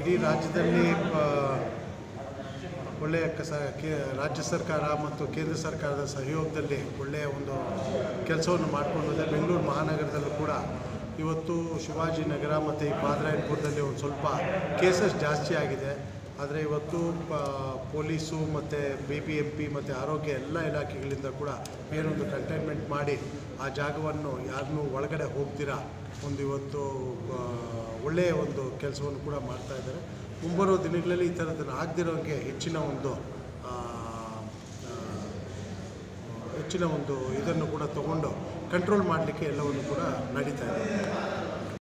ಇಡೀ ರಾಜ್ಯದಲ್ಲಿ ಆ, ಒಳ್ಳೆಯ ಕಸ ಕೇ ರಾಜ್ಯ ಸರ್ಕಾರ ಮತ್ತು ಕೇಂದ್ರ ಸರ್ಕಾರದ ಸಹಯೋಗದಲ್ಲಿ ಒಳ್ಳೆಯ ಒಂದು ಕೆಲಸವನ್ನು ಮಾಡಿಕೊಂಡು ಹೋದೆ ಬೆಂಗಳೂರು ಮಹಾನಗರದಲ್ಲೂ ಕೂಡ ಇವತ್ತು ಶಿವಾಜಿನಗರ ಮತ್ತು ಈ ಪಾದರಾಯನಪುರದಲ್ಲಿ ಒಂದು ಸ್ವಲ್ಪ ಕೇಸಸ್ ಜಾಸ್ತಿ ಆಗಿದೆ ಆದರೆ ಇವತ್ತು ಪ ಪೊಲೀಸು ಮತ್ತು ಬಿ ಬಿ ಎಂ ಪಿ ಮತ್ತು ಆರೋಗ್ಯ ಎಲ್ಲ ಇಲಾಖೆಗಳಿಂದ ಕೂಡ ಏನೊಂದು ಕಂಟೈನ್ಮೆಂಟ್ ಮಾಡಿ ಆ ಜಾಗವನ್ನು ಯಾರನ್ನೂ ಒಳಗಡೆ ಹೋಗ್ದಿರಾ ಒಂದು ಇವತ್ತು ಆ, ಒಳ್ಳೆಯ ಒಂದು ಕೆಲಸವನ್ನು ಕೂಡ ಮಾಡ್ತಾ ಇದ್ದಾರೆ ಮುಂಬರುವ ದಿನಗಳಲ್ಲಿ ಈ ಥರದನ್ನು ಆಗದಿರೋಂಗೆ ಹೆಚ್ಚಿನ ಒಂದು ಆ, ಆ, ಹೆಚ್ಚಿನ ಒಂದು ಇದನ್ನು ಕೂಡ ತಗೊಂಡು ಕಂಟ್ರೋಲ್ ಮಾಡಲಿಕ್ಕೆ ಎಲ್ಲವನ್ನು ಕೂಡ ನಡೀತಾ ಇದೆ